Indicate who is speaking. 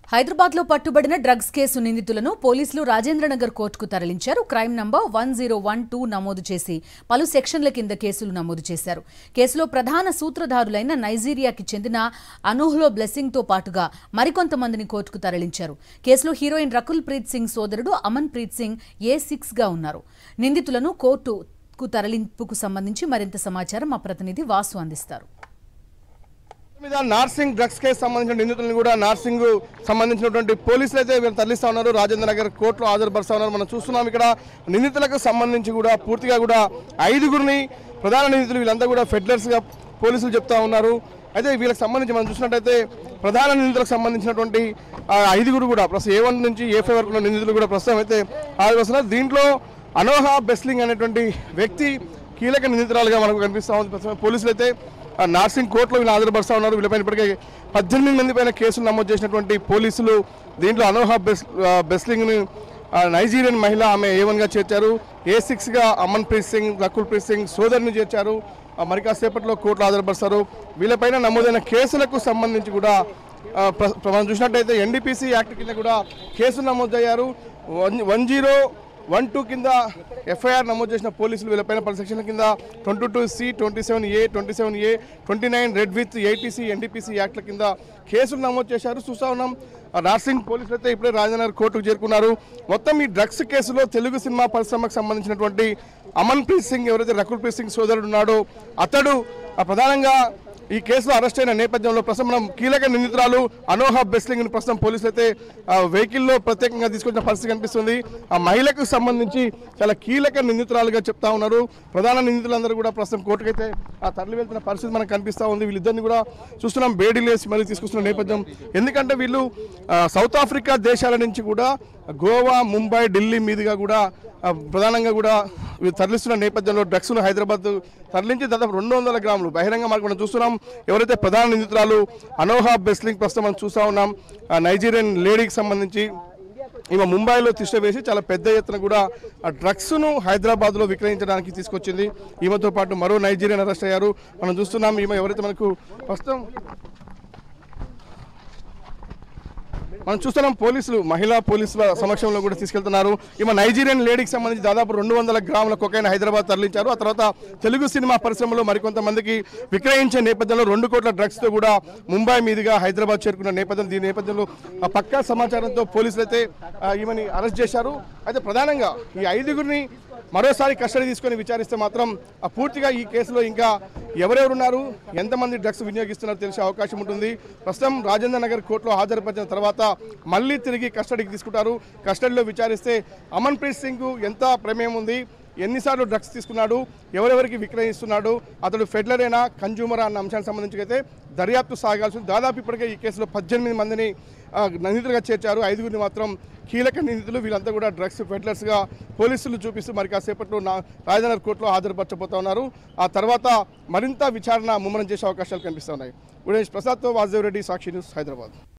Speaker 1: హైదరాబాద్ లో పట్టుబడిన drugs case నిందితులను పోలీసులు రాజేంద్రనగర్ కోర్టుకు తరలించారు crime number one zero one two నమోదు చేసి పలు సెక్షన్ల కింద కేసులు నమోదు చేశారు కేసులో ప్రధాన సూత్రధారులైన నైజీరియాకి చెందిన అనూహ్లో బ్లెస్సింగ్ తో పాటుగా మరికొంతమందిని కోర్టుకు తరలించారు కేసులో హీరోయిన్ రకుల్ ప్రీత్ సింగ్ సోదరుడు అమన్ ప్రీత్ సింగ్ ఏ సిక్స్ గా ఉన్నారు నిందితులను కోర్టుకు తరలింపుకు సంబంధించి మరింత సమాచారం మా ప్రతినిధి వాసు అందిస్తారు
Speaker 2: మీద నార్సింగ్ డ్రగ్స్ కేసు సంబంధించిన నిందితులను కూడా నార్సింగ్ సంబంధించినటువంటి పోలీసులు అయితే వీళ్ళు తరలిస్తా ఉన్నారు రాజేంద్ర నగర్ కోర్టులో హాజరుపరుస్తా ఉన్నారు మనం చూస్తున్నాం ఇక్కడ నిందితులకు సంబంధించి కూడా పూర్తిగా కూడా ఐదుగురిని ప్రధాన నిందితులు వీళ్ళంతా కూడా ఫెడరల్స్గా పోలీసులు చెప్తా ఉన్నారు అయితే వీళ్ళకి సంబంధించి మనం చూసినట్టయితే ప్రధాన నిందితులకు సంబంధించినటువంటి ఆ, ఐదుగురు కూడా ప్రస్తుతం ఏ వన్ నుంచి ఏ ఫైవ్ వరకు ఉన్న నిందితులు కూడా ప్రస్తుతం అయితే హాజరుపరుస్తున్నారు దీంట్లో అనోహా బెస్లింగ్ అనేటువంటి వ్యక్తి కీలక నిందితురాలుగా మనకు కనిపిస్తా ఉంది ప్రస్తుతం పోలీసులు అయితే ఆ నార్సింగ్ కోర్టులో వీళ్ళు హాజరుపరుస్తా ఉన్నారు వీళ్ళపైన ఇప్పటికే పద్దెనిమిది మంది పైన కేసులు నమోదు చేసినటువంటి పోలీసులు దీంట్లో అనోహా బెస్ ఆ, బెస్లింగ్ని ఆ, నైజీరియన్ మహిళ ఆమె ఏ వన్గా చేర్చారు ఏ సిక్స్గా అమన్ ప్రీత్ సింగ్ రకుల్ ప్రీత్ సింగ్ సోదరిని చేర్చారు ఆ, మరి కాసేపట్లో కోర్టులో హాజరుపరుస్తారు వీళ్ళపైన నమోదైన కేసులకు సంబంధించి కూడా ఆ, ప్ర- ప్ర- మనం చూసినట్టయితే ఎన్డీపీసీ యాక్ట్ కింద కూడా కేసులు నమోదయ్యారు one one zero one two కింద ఎఫ్ఐఆర్ నమోదు చేసిన పోలీసులు వీళ్ళపైన పలు సెక్షన్ల కింద twenty two C twenty seven A twenty seven A twenty nine read with ATC NDPC యాక్ట్ల కింద కేసులు నమోదు చేశారు చూస్తా ఉన్నాం ఆ నార్సింగ్ పోలీసులు అయితే ఇప్పుడే రాజనగర్ కోర్టుకు చేరుకున్నారు మొత్తం ఈ డ్రగ్స్ కేసులో తెలుగు సినిమా పరిశ్రమకు సంబంధించినటువంటి అమన్ ప్రీత్ సింగ్ ఎవరైతే రకుల్ ప్రీత్ సింగ్ సోదరుడు ఉన్నాడో అతడు ఆ ప్రధానంగా ఈ కేసులో అరెస్ట్ అయిన నేపథ్యంలో ప్రస్తుతం మనం కీలక నిందితురాలు అనోహా బెస్లింగ్ ని ప్రస్తుతం పోలీసులు అయితే ఆ, వెహికల్లో ప్రత్యేకంగా తీసుకొచ్చిన పరిస్థితి కనిపిస్తుంది ఆ మహిళకు సంబంధించి చాలా కీలక నిందితురాలుగా చెప్తా ఉన్నారు ప్రధాన నిందితులందరూ కూడా ప్రస్తుతం కోర్టుకైతే ఆ తరలి వెళ్తున్న పరిస్థితి మనకు కనిపిస్తా ఉంది వీళ్ళిద్దరిని కూడా చూస్తున్నాం బేడీలేసి మళ్ళీ తీసుకొస్తున్న నేపథ్యం ఎందుకంటే వీళ్ళు ఆ, సౌత్ ఆఫ్రికా దేశాల నుంచి కూడా గోవా ముంబై ఢిల్లీ మీదుగా కూడా ఆ, ప్రధానంగా కూడా వీళ్ళు తరలిస్తున్న నేపథ్యంలో డ్రగ్స్ను హైదరాబాద్ తరలించి దాదాపు రెండు వందల గ్రాములు బహిరంగ మార్గం మనం చూస్తున్నాం ఎవరైతే ప్రధాన నిందితురాలు అనోహా బెస్లింగ్ ప్రస్తుతం మనం చూస్తూ ఉన్నాం ఆ నైజీరియన్ లేడీకి సంబంధించి ఈమె ముంబైలో తిష్ట వేసి చాలా పెద్ద ఎత్తున కూడా ఆ డ్రగ్స్ను హైదరాబాద్లో విక్రయించడానికి తీసుకొచ్చింది ఈమెతో పాటు మరో నైజీరియన్ అరెస్ట్ అయ్యారు మనం చూస్తున్నాం ఈమె ఎవరైతే మనకు ప్రస్తుతం మనం చూస్తున్నాం పోలీసులు మహిళా పోలీసుల సమక్షంలో కూడా తీసుకెళ్తున్నారు ఈమె నైజీరియన్ లేడీకి సంబంధించి దాదాపు రెండు వందల గ్రాముల కొకైన హైదరాబాద్ తరలించారు ఆ తర్వాత తెలుగు సినిమా పరిశ్రమలో మరికొంతమందికి విక్రయించే నేపథ్యంలో రెండు కోట్ల డ్రగ్స్ తో కూడా ముంబై మీదుగా హైదరాబాద్ చేరుకున్న నేపథ్యం దీని నేపథ్యంలో ఆ పక్కా సమాచారంతో పోలీసులు అయితే ఆ, ఈమెని అరెస్ట్ చేశారు అయితే ప్రధానంగా ఈ ఐదుగురిని మరోసారి కస్టడీ తీసుకొని విచారిస్తే మాత్రం ఆ పూర్తిగా ఈ కేసులో ఇంకా ఎవరెవరు ఉన్నారు ఎంతమంది డ్రగ్స్ వినియోగిస్తున్నారో తెలిసే అవకాశం ఉంటుంది ప్రస్తుతం రాజేంద్ర నగర్ కోర్టులో హాజరుపరిచిన తర్వాత మళ్ళీ తిరిగి కస్టడీకి తీసుకుంటారు కస్టడీలో విచారిస్తే అమన్ ప్రీత్ సింగ్ ఎంత ప్రమేయం ఉంది ఎన్నిసార్లు డ్రగ్స్ తీసుకున్నాడు ఎవరెవరికి విక్రయిస్తున్నాడు అతడు ఫెడ్లరేనా కన్జ్యూమరా అన్న అంశానికి సంబంధించి అయితే దర్యాప్తు సాగాల్సి ఉంది. దాదాపు ఇప్పటికే ఈ కేసులో పద్దెనిమిది మందిని ఆ, నిందితులుగా చేర్చారు ఐదుగురిని మాత్రం కీలక నిందితులు వీళ్ళంతా కూడా డ్రగ్స్ ఫెడ్లర్స్గా పోలీసులు చూపిస్తూ మరి కాసేపట్లో నా రాజనగర్ కోర్టులో హాజరుపరచబోతా ఉన్నారు ఆ తర్వాత మరింత విచారణ ముమ్మరం చేసే అవకాశాలు కనిపిస్తున్నాయి ఉడేష్ ప్రసాద్తో వాసుదేవ్ రెడ్డి సాక్షి న్యూస్ హైదరాబాద్